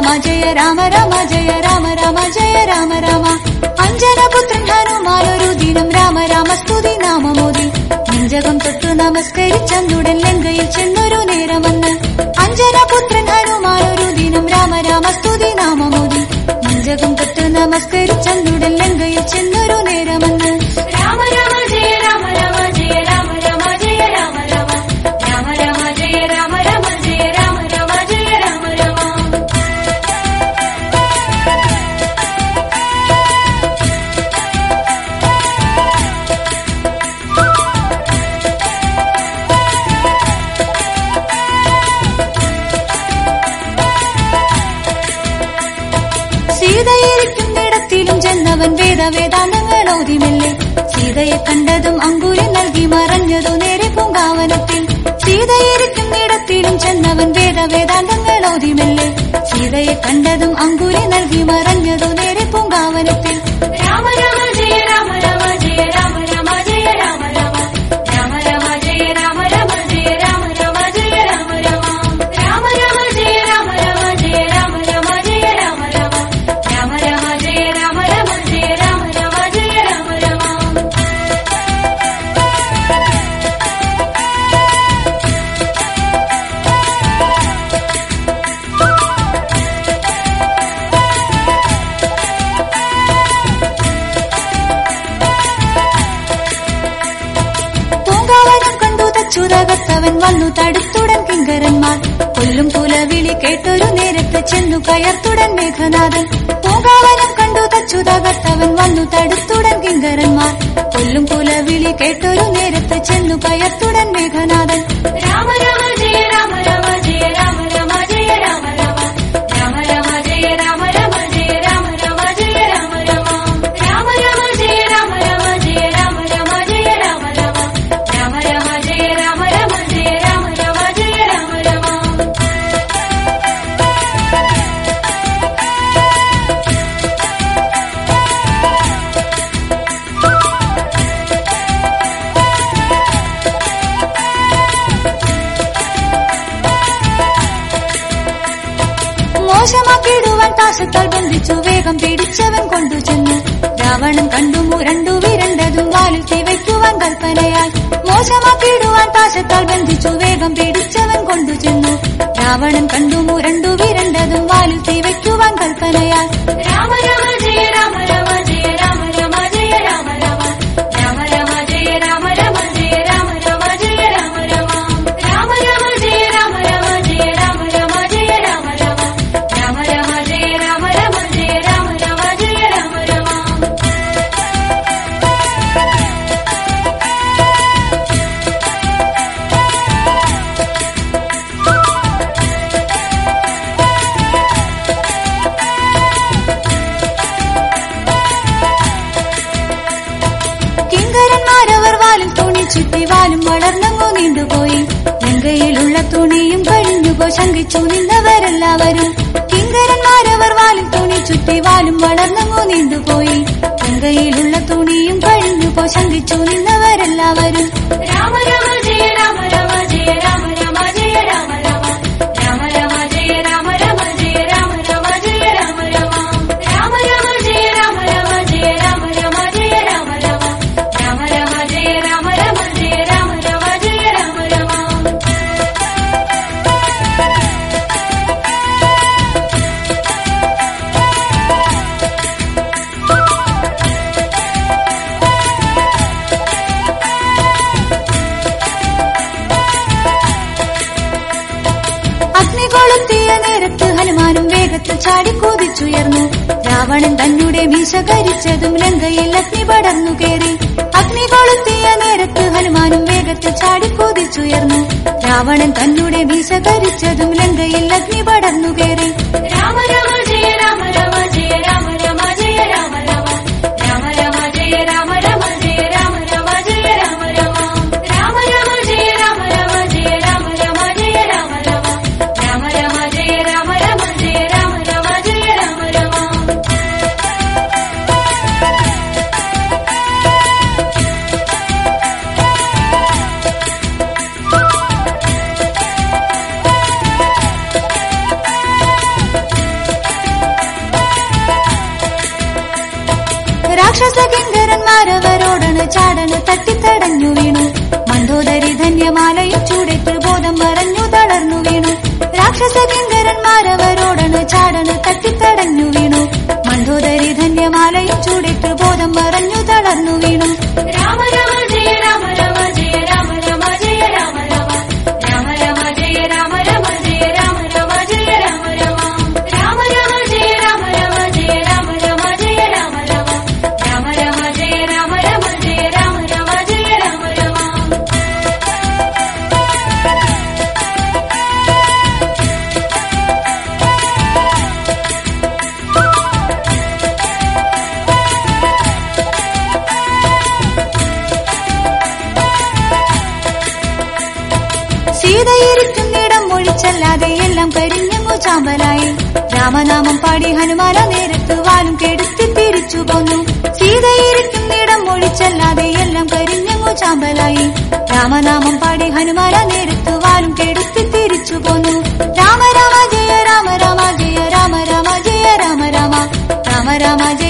രാമ ജയ രാമ രാമ ജയ രാമ രാമ ജയ രാമ രാമ അഞ്ജനപുത്രൻ ഹനുമാനൊരു ദിനം രാമ രാമ സ്തുതി നാമമോദി നെഞ്ചകം തൊട്ടു നമസ്കരിച്ചന്നുടൻ ലങ്കയിൽ ചെന്നൊരു നേരമെന്ന് അഞ്ജനപുത്രൻ ഹനുമാനൊരു ദിനം രാമ രാമ സ്തുതി നാമമോദി നെഞ്ചകം തൊട്ട് നമസ്കരിച്ചന്നുടൻ ലങ്കയിൽ ചെന്നൊരു നേരമെന്ന് രാമ രാമ ജയ രാമ രാമ ജയ രാമ രാമ ജയ രാമ രാമ രാമ രാമ ജയ രാമ രാമ ജയ രാമ രാമ ജയ രാമ രാമ സീതയിരിക്കുന്നിടത്തിലും ചെന്നവൻ വേദവേദാന്തങ്ങൾ ഓതിമെല്ലെ സീതയെ കണ്ടതും അങ്കുലി നൽകി മറഞ്ഞതു നേരെ പൂങ്കാവനത്തിൽ സീതയിരിക്കുന്നിടത്തിലും ചെന്നവൻ വേദവേദാന്തങ്ങൾ ഓതിമെല്ലെ സീതയെ കണ്ടതും അങ്കുലി നൽകി മറഞ്ഞതു നേരെ പൂങ്കാവനത്തിൽ രാമ രാമ ജയ രാമ രാമ ജയ രാമ രാമ ജയ രാമ രാമ രാമ രാമ ജയ രാമ രാമ ജയ രാമ രാമ ജയ രാമ രാമ രാമ രാമ ജയ രാമ രാമ ജയ രാമ രാമ ജയ രാമ രാമ രാമ രാമ ജയ രാമ രാമ ജയ രാമ രാമ ജയ രാമ രാമ പൂങ്കാവനം കണ്ടു തച്ചുതകത്തവൻ വന്നു തടുത്തുടൻ കിങ്കരന്മാർ കൊല്ലും കുലവിളി കേട്ടൊരു നേരത്ത് ചെന്നു കയർത്തുടൻ മേഘനാഥൻ പൂങ്കാവനം കണ്ടു തച്ചുതകത്തവൻ വന്നു തടുത്തുടൻ കിങ്കരന്മാർ കൊല്ലും കുലവിളി കേട്ടൊരു നേരത്ത് ചെന്നു കയർത്തുടൻ മേഘനാഥൻ രാമ രാമ ജയ രാമ രാമ ജയ രാമ രാമ ജയ രാമ രാമ രാമ രാമ ജയ രാമ രാമ ജയ രാമ രാമ ജയ രാമ രാമ രാമ രാമ ജയ രാമ രാമ ജയ രാമ രാമ ജയ രാമ രാമ രാമ രാമ ജയ രാമ രാമ ജയ രാമ രാമ ജയ രാമ രാമ മോശമാക്കിയിടുവാൻ താശത്താൽ ബന്ധിച്ചു വേഗം പിടിച്ചവൻ കൊണ്ടുചെന്നു രാവണൻ കണ്ടു മുരണ്ടു വിരണ്ടതും വാലിൽ തീ വയ്ക്കുവാൻ കൽപ്പനയാൽ മോശമാക്കിയിടുവാൻ താശത്താൽ ബന്ധിച്ചു വേഗം പിടിച്ചവൻ കൊണ്ടുചെന്നു രാവണൻ കണ്ടു മുരണ്ടു വിരണ്ടതും വാലിൽ തീ വയ്ക്കുവാൻ കൽപ്പനയാൽ രാമ രാമ ജയ രാമ രാമ ജയ രാമ രാമ ജയ രാമ രാമ രാമ രാമ ജയ രാമ രാമ ജയ രാമ രാമ ജയ രാമ രാമ രാമ രാമ ജയ രാമ രാമ ജയ രാമ രാമ ജയ രാമ രാമ രാമ രാമ ജയ രാമ രാമ ജയ രാമ രാമ ജയ രാമ രാമ കിങ്കരന്മാരവർ വാലും തുണി ചുറ്റി വാലും വളർന്നങ്ങോ നീണ്ടുപോയി ലങ്കയിലുള്ള തുണിയും കഴിഞ്ഞുപോ ശങ്കിച്ചു നിന്നവരെല്ലാവരും കിങ്കരന്മാരവർ വാലും തുണി ചുറ്റി വാലും വളർന്നങ്ങോ നീണ്ടുപോയി ലങ്കയിലുള്ള തുണിയും കഴിഞ്ഞുപോ ശങ്കിച്ചു നിന്നവരെല്ലാവരും രാമ രാമ ജയ രാമ രാമ ജയ രാമ രാമ ജയ രാമ രാമ രാമ രാമ ജയ രാമ രാമ ജയ രാമ രാമ ജയ രാമ രാമ രാമ രാമ ജയ രാമ രാമ ജയ രാമ രാമ ജയ രാമ രാമ രാമ രാമ ജയ രാമ രാമ ജയ രാമ രാമ ജയ രാമ രാമ അഗ്നി കൊളുത്തിയ നേരത്ത് ഹനുമാനും വേഗത്തിൽ ചാടി കുതിച്ചുയർന്നു രാവണൻ തന്നെ മീശ കരിച്ചതും ലങ്കയിൽ അഗ്നി പടർന്നു കയറി അഗ്നി കൊളുത്തിയ നേരത്ത് ഹനുമാനും വേഗത്തിൽ ചാടി കുതിച്ചുയർന്നു രാവണൻ തന്നെ മീശ കരിച്ചതും ലങ്കയിൽ അഗ്നി പടർന്നു കയറി രാമ രാമ ജയ രാമ രാമ ജയ രാമ രാമ ജയ രാമ രാമ രാമ രാമ ജയ രാമ രാമ ജയ രാമ രാമ ജയ രാമ രാമ രാമ രാമ ജയ രാമ രാമ ജയ രാമ രാമ ജയ രാമ രാമ രാമ രാമ ജയ രാമ രാമ ജയ രാമ രാമ ജയ രാമ രാമ രാക്ഷസ കിങ്കരന്മാരവരോടണ് ചാടണ് തട്ടിത്തടഞ്ഞു വീണു മന്ദോദരി ധന്യമാലയും ചൂടേറ്റ് ബോധം മറഞ്ഞു തളർന്നു വീണു രാക്ഷസ കിങ്കരന്മാരവരോടണ് ചാടണ് തട്ടിത്തടഞ്ഞു വീണു മന്ദോദരി ധന്യമാലയും ചൂടേറ്റ് ബോധം മറഞ്ഞു തളർന്നു വീണു രാമ രാമ ജയ രാമ രാമ ജയ രാമ രാമ ജയ രാമ രാമ രാമ രാമ ജയ രാമ രാമ ജയ രാമ രാമ ജയ രാമ രാമ രാമ രാമ ജയ രാമ രാമ ജയ രാമ രാമ ജയ രാമ രാമ രാമ രാമ ജയ രാമ രാമ ജയ രാമ രാമ ജയ രാമ രാമ സീതയിരിക്കുന്നിടം ഒഴിച്ചല്ലാതെ എല്ലാം കരിഞ്ഞങ്ങു ചാമ്പലായി രാമനാമം പാടി ഹനുമാല നേരത്ത് വാലും കെടുത്തി തിരിച്ചു പോന്നു സീതയിരിക്കുന്നിടം ഒഴിച്ചല്ലാതെ എല്ലാം കരിഞ്ഞങ്ങു ചാമ്പലായി രാമനാമം പാടി ഹനുമാല നേരത്ത് വാലും കെടുത്തി തിരിച്ചു പോന്നു രാമ രാമ ജയ രാമ രാമ ജയ രാമ രാമ ജയ രാമ രാമ രാമ രാമ ജയ